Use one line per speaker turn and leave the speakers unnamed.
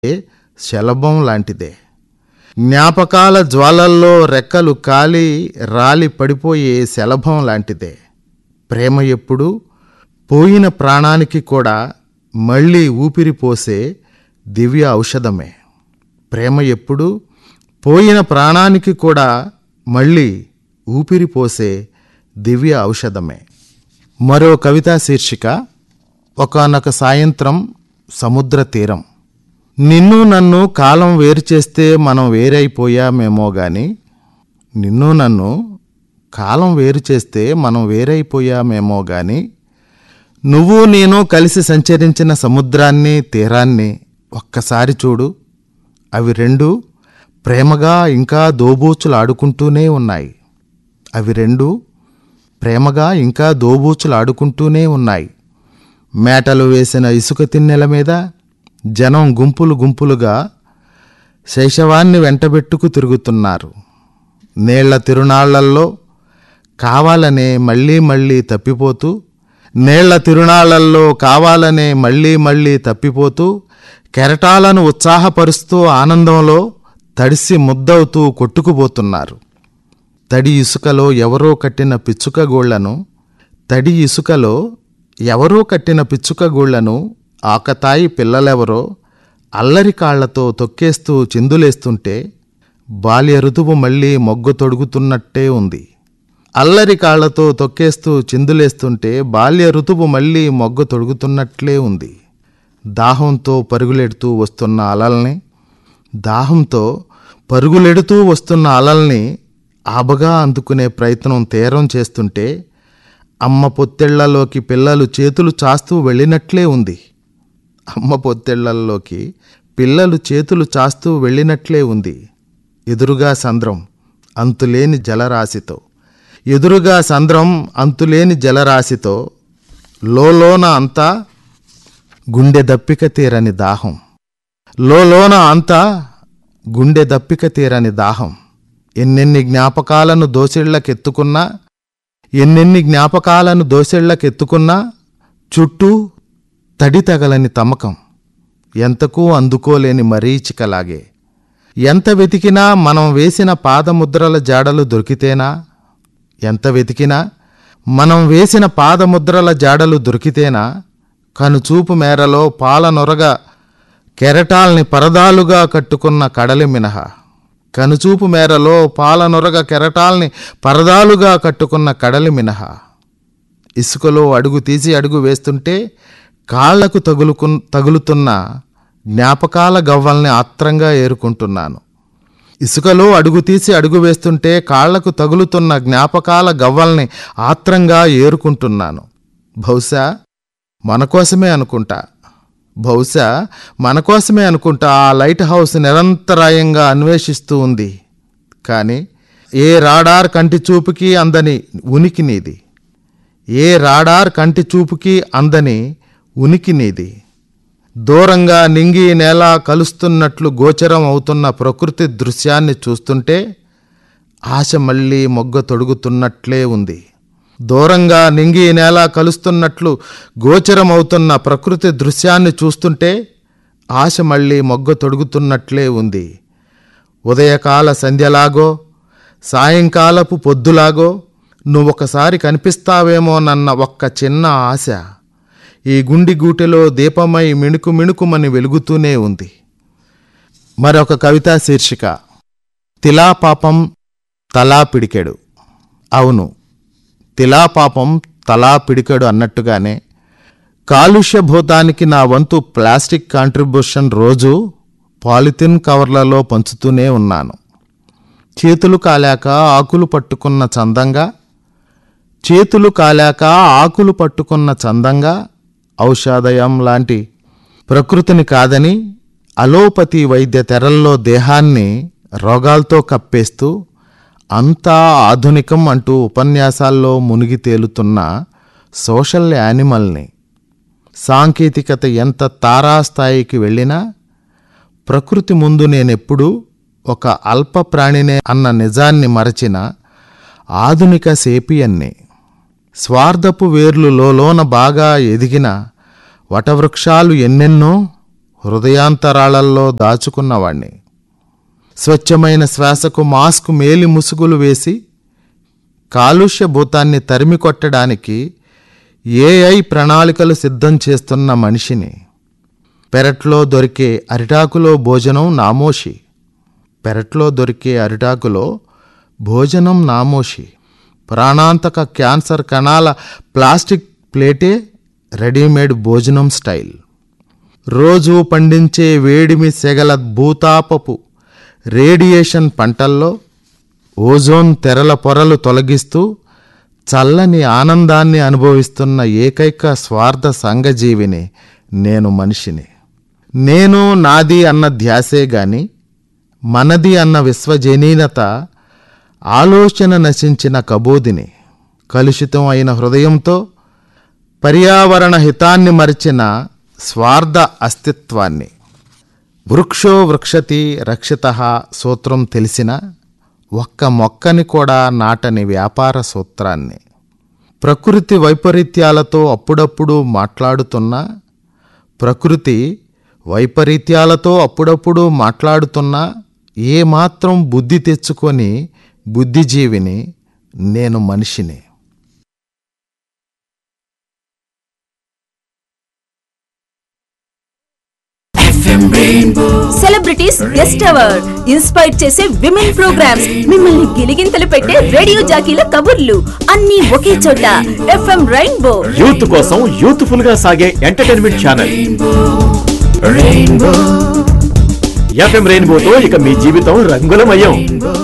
శలభం లాంటిదే జ్ఞాపకాల జ్వాలల్లో రెక్కలు కాలి రాలి పడిపోయే శలభం లాంటిదే ప్రేమ ఎప్పుడు పోయిన ప్రాణానికి కూడా మళ్ళీ ఊపిరి పోసే దివ్య ఔషధమే ప్రేమ ఎప్పుడు పోయిన ప్రాణానికి కూడా మళ్ళీ ఊపిరి పోసే దివ్య ఔషధమే మరో కవితా శీర్షిక ఒకానొక సాయంత్రం సముద్ర తీరం నిన్ను నన్ను కాలం వేరు చేస్తే మనం వేరైపోయామేమో గాని నిన్ను నన్ను కాలం వేరు చేస్తే మనం వేరైపోయామేమో గాని నువ్వు నేను కలిసి సంచరించిన సముద్రాన్ని తీరాన్ని ఒక్కసారి చూడు అవి రెండు ప్రేమగా ఇంకా దోబూచులాడుకుంటూనే ఉన్నాయి అవి రెండు ప్రేమగా ఇంకా దోబూచులాడుకుంటూనే ఉన్నాయి మేటలు వేసిన ఇసుక తిన్నెల మీద జనం గుంపులు గుంపులుగా శైశవాన్ని వెంటబెట్టుకు తిరుగుతున్నారు నీళ్ల తిరునాళ్లల్లో కావాలనే మళ్ళీ మళ్ళీ తప్పిపోతూ నీళ్ల తిరునాళ్లల్లో కావాలనే మళ్ళీ మళ్ళీ తప్పిపోతూ కెరటాలను ఉత్సాహపరుస్తూ ఆనందంలో తడిసి ముద్దవుతూ కొట్టుకుపోతున్నారు తడి ఇసుకలో ఎవరో కట్టిన పిచ్చుక గోళ్లను తడి ఇసుకలో ఎవరో కట్టిన పిచ్చుక గూళ్లను ఆకతాయి పిల్లలెవరో అల్లరి కాళ్లతో తొక్కేస్తూ చిందులేస్తుంటే బాల్య ఋతువు మళ్ళీ మొగ్గు తొడుగుతున్నట్టే ఉంది అల్లరి కాళ్లతో తొక్కేస్తూ చిందులేస్తుంటే బాల్య ఋతువు మళ్ళీ మొగ్గు తొడుగుతున్నట్లే ఉంది దాహంతో పరుగులెడుతూ వస్తున్న అలల్ని దాహంతో పరుగులెడుతూ వస్తున్న అలల్ని ఆబగా అందుకునే ప్రయత్నం తీరం చేస్తుంటే అమ్మ పొత్తెళ్లలోకి పిల్లలు చేతులు చాస్తూ వెళ్ళినట్లే ఉంది అమ్మ పొత్తెళ్లలోకి పిల్లలు చేతులు చాస్తూ వెళ్ళినట్లే ఉంది ఎదురుగా సంద్రం అంతులేని జలరాశితో ఎదురుగా సంద్రం అంతులేని జలరాశితో లోలోన అంతా గుండె దప్పిక తీరని దాహం లోలోన అంతా గుండె దప్పిక తీరని దాహం ఎన్నెన్ని జ్ఞాపకాలను దోసిళ్లకెత్తుకున్నా ఎన్నెన్ని జ్ఞాపకాలను దోసెళ్లకెత్తుకున్నా చుట్టూ తడి తగలని తమకం ఎంతకూ అందుకోలేని మరీచికలాగే ఎంత వెతికినా మనం వేసిన పాదముద్రల జాడలు దొరికితేనా ఎంత వెతికినా మనం వేసిన పాదముద్రల జాడలు దొరికితేనా కనుచూపు మేరలో పాలనొరగ కెరటాల్ని పరదాలుగా కట్టుకున్న కడలి మినహా కనుచూపు మేరలో పాలనొరగ కెరటాల్ని పరదాలుగా కట్టుకున్న కడలి మినహా ఇసుకలో అడుగు తీసి అడుగు వేస్తుంటే కాళ్లకు తగులుకు తగులుతున్న జ్ఞాపకాల గవ్వల్ని ఆత్రంగా ఏరుకుంటున్నాను ఇసుకలో అడుగు తీసి అడుగు వేస్తుంటే కాళ్లకు తగులుతున్న జ్ఞాపకాల గవ్వల్ని ఆత్రంగా ఏరుకుంటున్నాను బహుశా మన కోసమే అనుకుంటా బహుశా మన కోసమే అనుకుంటా ఆ లైట్ హౌస్ నిరంతరాయంగా అన్వేషిస్తూ ఉంది కానీ ఏ రాడార్ కంటి చూపుకి అందని ఉనికి నీది ఏ రాడార్ కంటి చూపుకి అందని ఉనికి నీది దూరంగా నింగి నేల కలుస్తున్నట్లు గోచరం అవుతున్న ప్రకృతి దృశ్యాన్ని చూస్తుంటే ఆశ మళ్ళీ మొగ్గ తొడుగుతున్నట్లే ఉంది దూరంగా నింగి నేల కలుస్తున్నట్లు గోచరమవుతున్న ప్రకృతి దృశ్యాన్ని చూస్తుంటే ఆశ మళ్ళీ మొగ్గ తొడుగుతున్నట్లే ఉంది ఉదయకాల సంధ్యలాగో సాయంకాలపు పొద్దులాగో నువ్వొకసారి కనిపిస్తావేమోనన్న ఒక్క చిన్న ఆశ ఈ గుండి గూటెలో దీపమై మిణుకు మిణుకుమని వెలుగుతూనే ఉంది మరొక కవితా శీర్షిక తిలాపాపం తలా పిడికెడు అవును తిలాపాపం తలా పిడికెడు అన్నట్టుగానే కాలుష్య భూతానికి నా వంతు ప్లాస్టిక్ కాంట్రిబ్యూషన్ రోజు పాలిథిన్ కవర్లలో పంచుతూనే ఉన్నాను చేతులు కాలాక ఆకులు పట్టుకున్న చందంగా చేతులు కాలాక ఆకులు పట్టుకున్న చందంగా ఔషధయం లాంటి ప్రకృతిని కాదని అలోపతి వైద్య తెరల్లో దేహాన్ని రోగాలతో కప్పేస్తూ అంతా ఆధునికం అంటూ ఉపన్యాసాల్లో మునిగి తేలుతున్న సోషల్ యానిమల్ని సాంకేతికత ఎంత తారాస్థాయికి వెళ్ళినా ప్రకృతి ముందు నేనెప్పుడూ ఒక అల్ప ప్రాణినే అన్న నిజాన్ని మరచిన ఆధునిక సేపియన్ని స్వార్థపు వేర్లు లోన బాగా ఎదిగిన వటవృక్షాలు ఎన్నెన్నో హృదయాంతరాళల్లో దాచుకున్నవాణ్ణి స్వచ్ఛమైన శ్వాసకు మాస్క్ మేలి ముసుగులు వేసి కాలుష్య భూతాన్ని తరిమి కొట్టడానికి ఏఐ ప్రణాళికలు సిద్ధం చేస్తున్న మనిషిని పెరట్లో దొరికే అరిటాకులో భోజనం నామోషి పెరట్లో దొరికే అరిటాకులో భోజనం నామోషి ప్రాణాంతక క్యాన్సర్ కణాల ప్లాస్టిక్ ప్లేటే రెడీమేడ్ భోజనం స్టైల్ రోజు పండించే వేడిమి సెగల భూతాపపు రేడియేషన్ పంటల్లో ఓజోన్ తెరల పొరలు తొలగిస్తూ చల్లని ఆనందాన్ని అనుభవిస్తున్న ఏకైక స్వార్థ సంఘజీవిని నేను మనిషిని నేను నాది అన్న ధ్యాసే గాని మనది అన్న విశ్వజనీనత ఆలోచన నశించిన కబోదిని కలుషితం అయిన హృదయంతో పర్యావరణ హితాన్ని మరిచిన స్వార్థ అస్తిత్వాన్ని వృక్షో వృక్షతి రక్షిత సూత్రం తెలిసిన ఒక్క మొక్కని కూడా నాటని వ్యాపార సూత్రాన్ని ప్రకృతి వైపరీత్యాలతో అప్పుడప్పుడు మాట్లాడుతున్నా ప్రకృతి వైపరీత్యాలతో అప్పుడప్పుడు మాట్లాడుతున్నా ఏమాత్రం బుద్ధి తెచ్చుకొని బుద్ధిజీవిని నేను మనిషిని
సెలబ్రిటీస్ గెస్ట్ అవర్ ఇన్స్పైర్ చేసే విమెన్ ప్రోగ్రామ్స్ మిమ్మల్ని గిలిగింతలు పెట్టే రేడియో జాకీల కబుర్లు అన్ని ఒకే చోట ఎఫ్ఎం రెయిన్బో
యూత్ కోసం యూత్ఫుల్ గా సాగే ఎంటర్టైన్మెంట్ ఛానల్ ఎఫ్ఎం రెయిన్బోతో ఇక మీ జీవితం రంగులమయం